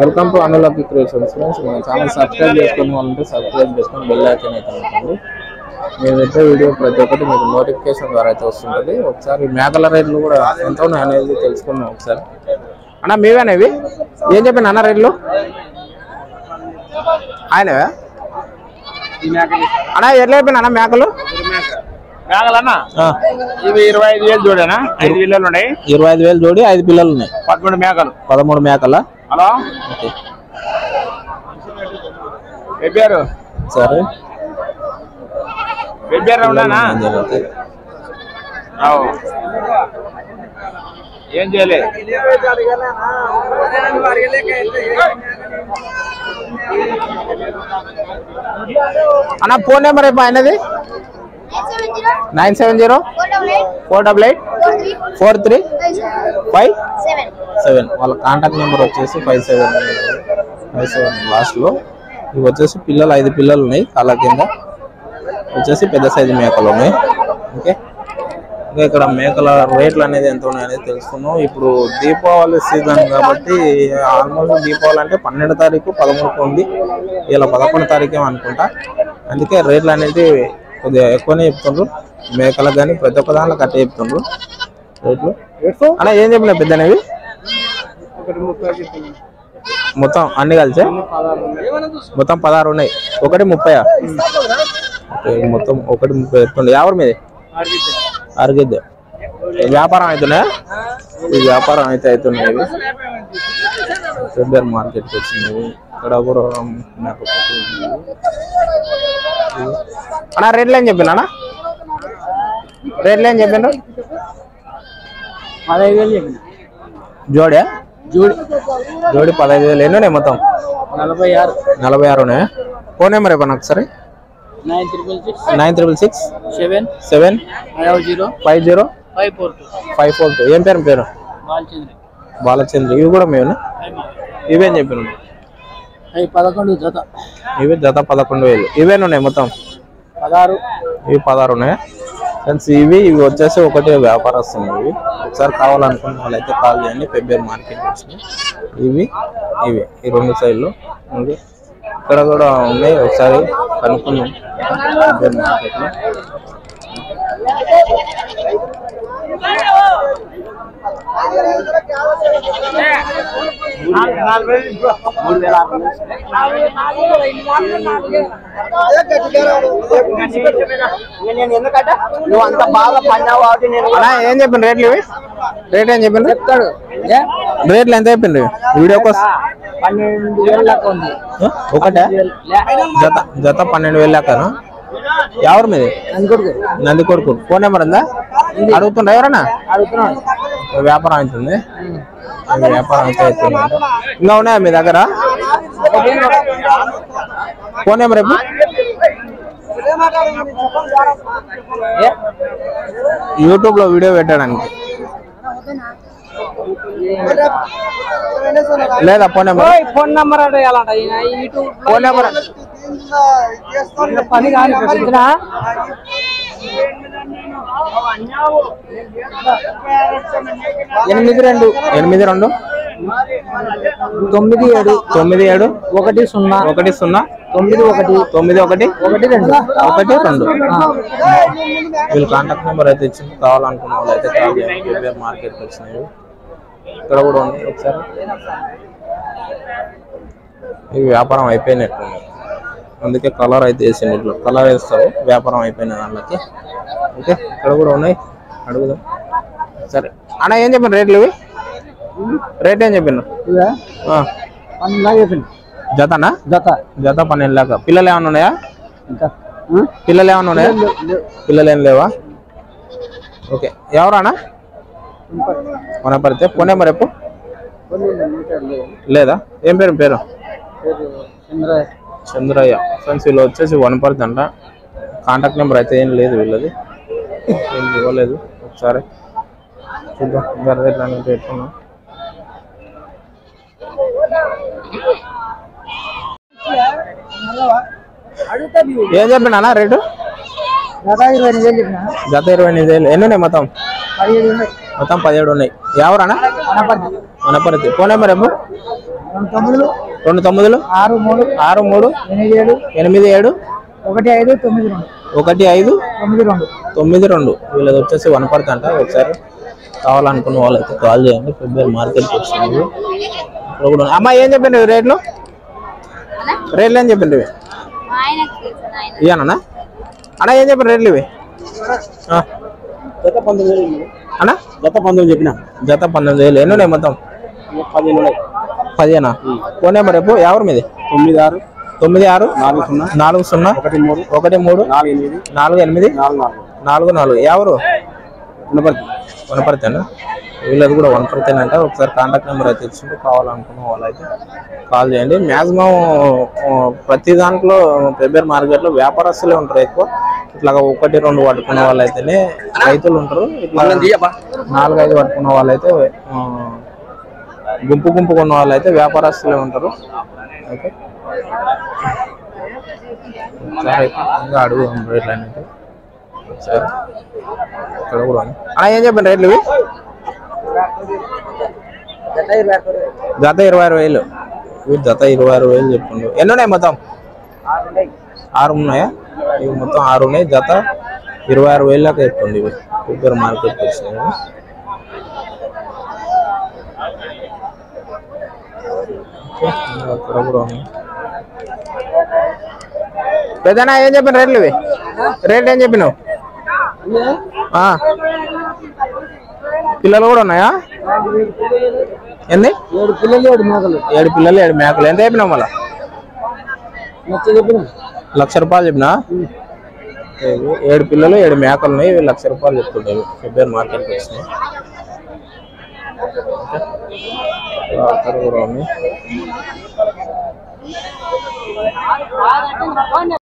Welcome to అనులకి creations friends మన channel subscribe చేసుకుని వాళ్ళంటే సబ్స్క్రైబ్ చేసుకొని బెల్ ఐకాన్ అయితే నొక్కండి మేము పెట్టే వీడియో ప్రతి ఒక్కటి మీకు నోటిఫికేషన్ ద్వారా అయితే వస్తుంటుంది ఒకసారి మేకల రేట్లు కూడా ఎంత ఉన్నాయి అనేది తెలుసుకుందాం ఒకసారి అన్న మీవేనా ఇవి ఏం చెప్పాను అన్న రేట్లు ఆయనవే అన్న ఎట్లా అయిపోయినా అన్న మేకలు మేకలన్నా ఆ, ఇవి ఇరవై ఐదు వేలు చూడేనా ఐదు పిల్లలు ఉన్నాయి ఇరవై ఐదు వేలు జోడి ఐదు పిల్లలు ఉన్నాయి పదకొండు మేకలు పదమూడు మేకల హలో ఓకే చెప్పారు సరే చెప్పారు ఉన్నానా అవు. ఏం చేయలే అన్న ఫోన్ నెంబర్ అయిపో ఆయనది nine seven zero four double eight four three five seven వాళ్ళ కాంటాక్ట్ నెంబర్ వచ్చేసి ఫైవ్ సెవెన్ ఫైవ్ సెవెన్ లాస్ట్లో ఇవి వచ్చేసి పిల్లలు ఐదు పిల్లలు ఉన్నాయి కాళ్ళ కింద వచ్చేసి పెద్ద సైజు మేకలు ఉన్నాయి ఓకే ఇంకా ఇక్కడ మేకల రేట్లు అనేది ఎంత ఉన్నాయి అనేది తెలుసుకుందాం ఇప్పుడు దీపావళి సీజన్ కాబట్టి ఆల్మోస్ట్ దీపావళి అంటే పన్నెండు తారీఖు పదమూడుకు ఉంది ఇలా పదకొండు తారీఖు అనుకుంటా అందుకే రేట్లు అనేది కొద్దిగా ఎక్కువనే చెప్తుండ్రు మేకలకు కానీ ప్రతి ఒక్క దాంట్లో కట్ట చెప్తుండ్రు రేట్లు అన్న ఏం చెప్పిన పెద్దనవి మొత్తం అన్ని కలిసి మొత్తం పదహారు ఉన్నాయి ఒకటి ముప్పై మొత్తం ఒకటి ముప్పై చెప్తుండే ఎవరి మీద అరిగిద్ది వ్యాపారం అవుతున్నాయా ఈ వ్యాపారం అయితే అవుతున్నాయి ఇవి ఫిబ్రవరి మార్కెట్కి వచ్చినాయి ఇక్కడ కూడా నాకు ఒకటి ఉంది. అన్న రేట్లు ఏం చెప్పిన అన్న రేట్లు ఏం చెప్పిండ్రు పదహైదు వేలు చెప్పిన జోడే జోడి జోడి పదహైదు వేలు ఎన్ని ఉన్నాయి మొత్తం నలభై ఆరు నలభై ఆరు ఉన్నాయా ఫోన్ నెంబర్ ఇవ్వండి ఒకసారి nine triple six nine triple six seven seven five zero five zero five four two five four two ఏం పేరు పేరు బాలచంద్రి బాలచంద్ర ఇవి కూడా మేమేనా ఇవేం చెప్పిన అవి పదకొండు జత ఇవి జత పదకొండు వేలు ఇవేనా ఉన్నాయి మొత్తం పదహారు ఇవి పదహారు ఉన్నాయా ఫ్రెండ్స్ ఇవి ఇవి వచ్చేసి ఒకటి వ్యాపారస్తుంది ఇవి ఒకసారి కావాలనుకున్న వాళ్ళైతే కాల్ చేయండి ఫిబ్రవరి మార్కెట్ వచ్చినాయి ఇవి ఇవి ఈ రెండు సైడ్లు ఉంది ఇక్కడ కూడా ఉన్నాయి ఒకసారి కనుక్కుందాం ఫిబ్రవరి మార్కెట్లో నువ్వు అంత బాగా పడినావు కాబట్టి నేను అన్నా ఏం చెప్పిన రేట్లు ఇవి రేట్ ఏం చెప్పిండ్రు చెప్తాడు రేట్లు ఎంత చెప్పిండ్రు వీడియో కోసం పన్నెండు వేలు లెక్క ఉంది ఒకటే జత జత పన్నెండు వేలు లెక్కను ఎవరి మీది అనుకోడు నంది కొడుకు ఫోన్ నెంబర్ ఉందా అడుగుతుండ్రా ఎవరన్నా అడుగుతున్నాడు వ్యాపారం అవుతుంది ఇది వ్యాపారం అయితే అవుతుంది ఇంకా ఉన్నాయా మీ దగ్గర ఫోన్ నెంబర్ ఎప్పుడు యూట్యూబ్ లో వీడియో పెట్టడానికి లేదా ఫోన్ నెంబర్ ఫోన్ నంబర్ అడగాలంట యూట్యూబ్ ఫోన్ నెంబర్ పని కానీ పెట్టించినా ఎనిమిది రెండు ఎనిమిది రెండు తొమ్మిది ఏడు తొమ్మిది ఏడు ఒకటి సున్నా ఒకటి సున్నా తొమ్మిది ఒకటి తొమ్మిది ఒకటి ఒకటి రెండు ఒకటి రెండు వీళ్ళు కాంటాక్ట్ నెంబర్ అయితే ఇచ్చింది కావాలనుకున్న వాళ్ళు అయితే కాల్ చేయండి కేబీఆర్ మార్కెట్కి వచ్చినాయి ఇక్కడ కూడా ఉంది ఒకసారి ఇవి వ్యాపారం అయిపోయినట్టుంది అందుకే కలర్ అయితే వేసింది ఇట్లా కలర్ వేస్తారు వ్యాపారం అయిపోయిన దాంట్లోకి ఓకే ఇక్కడ కూడా ఉన్నాయి అడుగుదాం సరే అన్న ఏం చెప్పిన రేట్లు ఇవి రేట్ ఏం చెప్పిన పన్నెండు చెప్పింది జతనా జత జత పన్నెండు లాగా పిల్లలు ఏమైనా ఉన్నాయా ఇంకా పిల్లలు ఏమైనా ఉన్నాయా పిల్లలు ఏం లేవా ఓకే ఎవరానా వనపడితే ఫోన్ నెంబర్ ఎప్పు లేదా ఏం పేరు పేరు చంద్రయ్య ఫ్రెండ్స్ వీళ్ళు వచ్చేసి వనపర్తి అంట కాంటాక్ట్ నెంబర్ అయితే ఏం లేదు వీళ్ళది ఏం ఇవ్వలేదు ఒకసారి చూద్దాం ఇంకా రేట్లు అనేది పెట్టుకున్నాం ఏం చెప్పినా రేటు జత ఇరవై ఎనిమిది వేలు చెప్పిన జత ఇరవై ఎనిమిది వేలు ఎన్ని ఉన్నాయి మొత్తం పదిహేడు ఉన్నాయి మొత్తం పదిహేడు ఉన్నాయి ఎవరన్నా వనపర్తి వనపర్తి ఫోన్ నెంబర్ ఎప్పుడు రెండు తొమ్మిదిలు రెండు తొమ్మిదిలు ఆరు మూడు ఆరు మూడు ఎనిమిది ఏడు ఎనిమిది ఏడు ఒకటి ఐదు తొమ్మిది రెండు ఒకటి ఐదు తొమ్మిది రెండు తొమ్మిది రెండు వీళ్ళది వచ్చేసి వనపడుతుంట ఒకసారి కావాలనుకున్న వాళ్ళైతే కాల్ చేయండి ఫిబ్రవరి మార్కెట్కి వచ్చినవి ఇక్కడ కూడా ఉన్నాయి. అమ్మా ఏం చెప్పిండు ఇవి రేట్లు రేట్లు ఏం చెప్పిండు ఇవి ఇయ్యానన్నా అన్నా ఏం చెప్పిన రేట్లు ఇవి ఆ. జత పంతొమ్మిది వేలు అన్నా జత పంతొమ్మిది చెప్పిన జత పన్నెండు వేలు ఎన్ని ఉన్నాయి మొత్తం పదిహేను ఉన్నాయి పదిహేనా ఫోన్ నెంబర్ రేపు ఎవరి మీది తొమ్మిది ఆరు తొమ్మిది ఆరు నాలుగు సున్నా నాలుగు సున్నా ఒకటి మూడు ఒకటి మూడు నాలుగు ఎనిమిది నాలుగు ఎనిమిది నాలుగు నాలుగు నాలుగు నాలుగు ఎవరు ఉన్నపర్తి వనపర్తేనా వీళ్ళది కూడా వనపర్తేనంట ఒకసారి కాంటాక్ట్ నెంబర్ అయితే ఇచ్చింది కావాలనుకున్న వాళ్ళైతే కాల్ చేయండి మ్యాక్సిమం ప్రతి దాంట్లో ఫిబ్రవరి మార్కెట్లో వ్యాపారస్తులే ఉంటారు ఎక్కువ ఇట్లా ఒకటి రెండు పట్టుకున్న వాళ్ళైతేనే రైతులు ఉంటారు ఇట్లా నాలుగైదు పట్టుకున్న వాళ్ళైతే ఆ, గుంపు గుంపు కొన్న వాళ్ళైతే వ్యాపారస్తులే ఉంటారు ఓకే ఒకసారి అయితే ఇంకా అడుగు రేట్లు అనేది ఒకసారి ఇక్కడ కూడా ఉంది. అన్న ఏం చెప్పండి రేట్లు ఇవి జత ఇరవై ఆరు జత ఇరవై ఆరు వేలు ఇవి జత ఇరవై ఆరు వేలు చెప్పిండు ఎన్ని ఉన్నాయి మొత్తం ఆరు ఉన్నాయి ఆరు ఉన్నాయా ఇవి మొత్తం ఆరు ఉన్నాయి జత ఇరవై ఆరు వేలు దాకా చెప్తుంది ఇవి ఇద్దరు మార్కెట్కి వచ్చినాయి ఇవి. ఓకే, ఇంకా అక్కడ కూడా ఉన్నాయి పెద్దనా ఏం చెప్పిన రేట్లు ఇవి రేట్ ఏం చెప్పినావు ఆ. పిల్లలు కూడా ఉన్నాయా ఎన్ని ఏడు పిల్లలు ఏడు మేకలు ఏడు పిల్లలు ఏడు మేకలు ఎంత చెప్పినావు మళ్ళా నచ్చ చెప్పిన లక్ష రూపాయలు చెప్పినా ఏడు- ఏడు పిల్లలు ఏడు మేకలు ఉన్నాయి ఇవి లక్ష రూపాయలు చెప్తుంటారు ఫిబ్రవరి మార్కెట్కి వచ్చినాయి ఓకే. ఇలా అక్కడ కూడా ఉన్నాయి